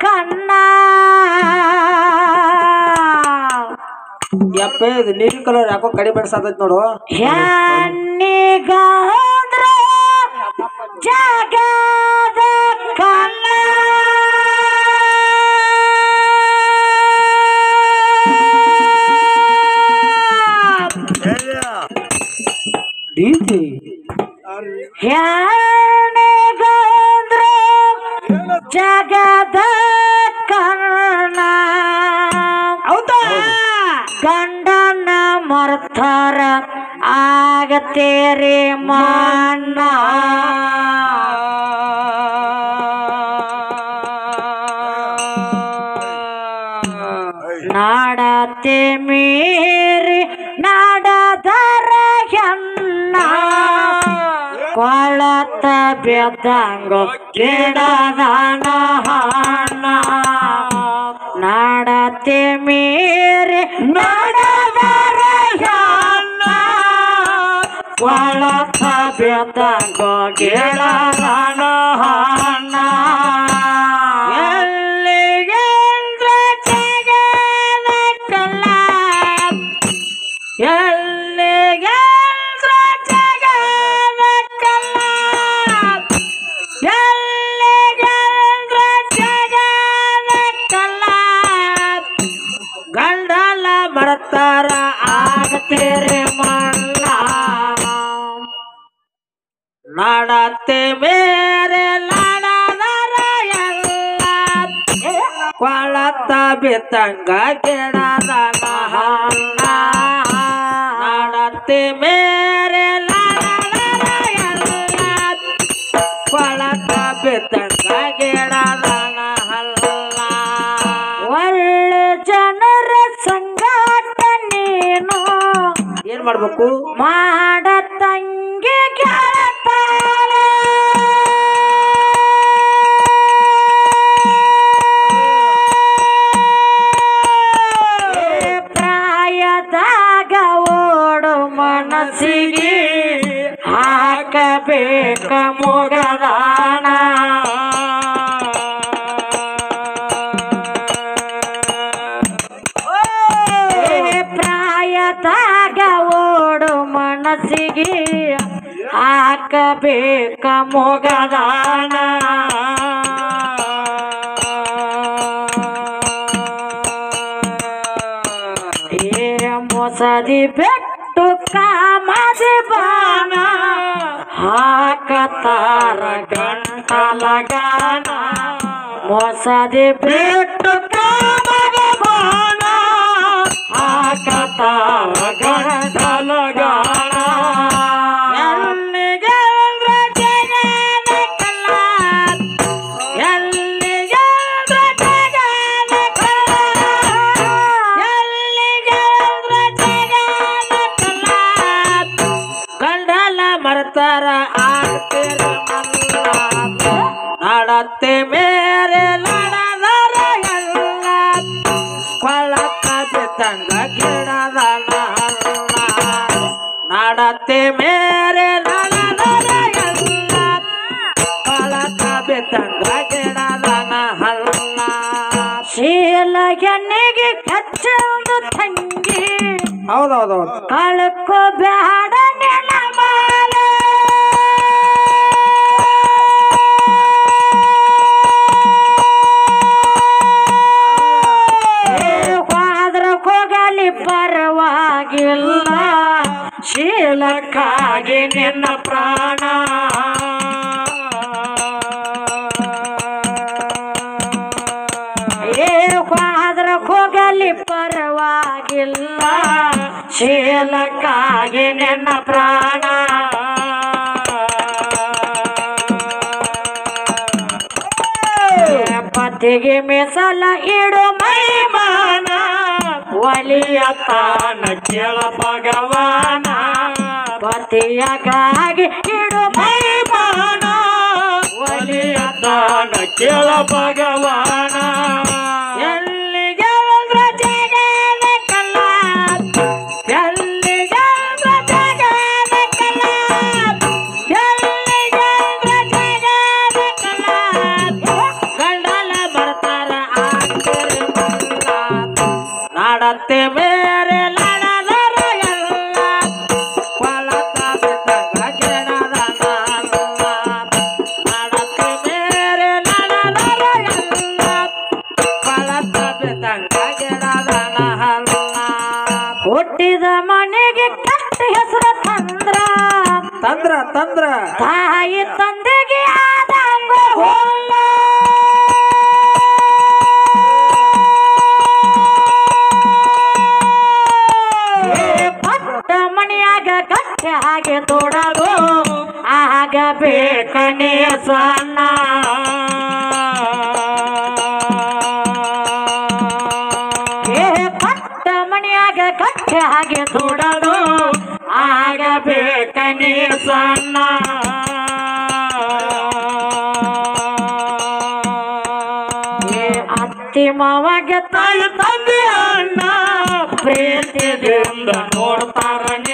ಕಣ್ಣ ಯಪ್ಪ ಇದು ನೀಲಿ ಕಲರ್ ಯಾಕೋ ಕಡಿ ಬಡ್ಸಾತೈತಿ ನೋಡು ಯಾನಿಗಾದ್ರ ಜಗದ ಕಣ್ಣ ಡೀತಿ ಯಾನಿಗಾದ್ರ ಜಗದ ಕರ್ಣ ಹೌದಾ ಗಂಡನ ಮರ್ತಾರ ಆಗತೇರಿ ಮಣ್ಣ ನಾಡತೆ ಮೀರಿ ನಾಡದರ ಹೆಣ್ಣ ಕೊಳತ ಬೆದ್ದಂಗ ಗಿಡದಾನ ಹಣ್ಣ ನಾಡತೆ ಮೀರಿ ನಾಡದರ ಹೆಣ್ಣ ಕೊಳತ ಬೆದ್ದಂಗ ಗಿಡದಾನ ಹಣ್ಣ ಎಲ್ಲಿಗೆಂದ್ರ ಜಗದ ಕಲ್ಲ ಎಲ್ಲಿಗೆಂದ್ರ ಜಗದ ಕಲ್ಲ ಎಲ್ಲಿಗೆಂದ್ರ ಜಗದ ಕಲ್ಲ ಗಂಡಲ ಮರತಾರ ಆಗತೇರಿ ಮಣ್ಣ ನಡತೆ ಮೇರೆ ಲಡದರ ಎಲ್ಲ ಕೊಳತ ಬಿತ್ತಂಗ ಗಿಡದ ಹಣ್ಣ ನಡತೆ ಮೇರೆ ಲಡದರ ಎಲ್ಲ ಕೊಳತ ಬಿತ್ತಂಗ ಗಿಡದ ಹಲ್ಲ ಒಳ್ಳೆ ಜನರ ಸಂಗಾಟ ನೀನು ಏನ್ ಮಾಡ್ಬೇಕು ಮಾಡ ತಂಗಿ ಗೆಳತಾರ ಏ ಪ್ರಾಯದಾಗ ಓಡು ಮನಸ್ಸಿಗೆ ಹಾಕಬೇಕ ಮೊಗದಾನ ಏ ಪ್ರಾಯದಾಗ ಓಡು ಮನಸ್ಸಿಗೆ ಹಾಕಬೇಕ ಮೊಗದಾನ ಏ ಮೊಸದಿ ಬೆಟ್ಟು ಕಾಮದಿ ಬಾಣ ಹಾಕತಾರ ಗಂಟಲಗಾನ ಮೊಸದಿ ಬೆಟ್ಟು ಕಾಮದಿ ಬಾಣ ಹಾಕತಾರ ಗಂಟಲಗಾನ ಎಲ್ಲಿಗೆ ಜಗದ ಕಲ್ಲ ಎಲ್ಲಿಗೆ ಜಗದ ಕಲ್ಲ ಎಲ್ಲಿಗೆ ಜಗದ ಕಲ್ಲ ಗಂಡಲ ಮರ್ತಾರ ಆಗ್ತಿರ ಮಲ್ಲ ನಡತ್ತೆ ಮೇರೆ ಲಡದರ ಎಲ್ಲ ಕೊಳಕ ಬಿತ್ತಂಗ ಗಿಡದ ಹಲ್ಲ ನಡತ್ತೆ ಮೇರೆ ಲಡದರ ಎಲ್ಲ ಕೊಳಕ ಬಿತ್ತಂಗ ಗಿಡದ ಹಲ್ಲ ಶೀಲ ಎಣ್ಣೆಗೆ ಕಚ್ಚೊಂದು ತಂಗಿ ಹೌದೌದೌದು ಕಳ್ಕೋ ಬ್ಯಾಡ ನೆಲಮಾಲ ಹೋದ್ರ ಹೋಗಲಿ ಪರವಾಗಿಲ್ಲ ಶೀಲಕ್ಕಾಗಿ ನಿನ್ನ ಪ್ರಾಣ ಏ ಹೋದ್ರ ಹೋಗಲಿ ಪರವಾಗಿಲ್ಲ ಶೀಲಕ್ಕಾಗಿ ನಿನ್ನ ಪ್ರಾಣ ಏ ಪತಿಗೆ ಮೆಸಲ ಇಡು ಮೈಮಾನ ಒಲಿಯ ತಾನ ಕೇಳ ಭಗವಾನ ಪತಿಯಗಾಗಿ ಇಡು ಮೈಮಾನ ಒಲಿಯ ತಾನ ಕೇಳ ಭಗವಾನ ಎಲ್ಲಿಗೆ ಹೋದ್ರ ಜಗದ ಕಲ್ಲ ಎಲ್ಲಿಗೆ ಹೋದ್ರ ಜಗದ ಕಲ್ಲ ಎಲ್ಲಿಗೆ ಹೋದ್ರ ಜಗದ ಕಲ್ಲ ಗಂಡಲ ಬರ್ತಾರ ತಂದ್ರ ತಂದ್ರ ತಾಯಿ ತಂದೆಗೆ ಆದಂಗ ಹೋಲ್ಲ ಏ ಪಟ್ಟ ಮಣಿಯಾಗ ಗಟ್ಟೆ ಹಾಗೆ ತೋಡದು ಆಗ ಬೇಕನೇ ಸಣ್ಣ ಏ ಪಟ್ಟ ಮಣಿಯಾಗ ಗಟ್ಟೆ ಹಾಗೆ ತೋಡದು ಆಗ ಬೇಕನೇ ಸಣ್ಣ ಏ ಅತ್ತಿ ಮಾವಾಗ ತಾಯಿ ತಂದೆ ಅಣ್ಣ ಪ್ರೀತಿಯಿಂದ ನೋಡ್ತಾರ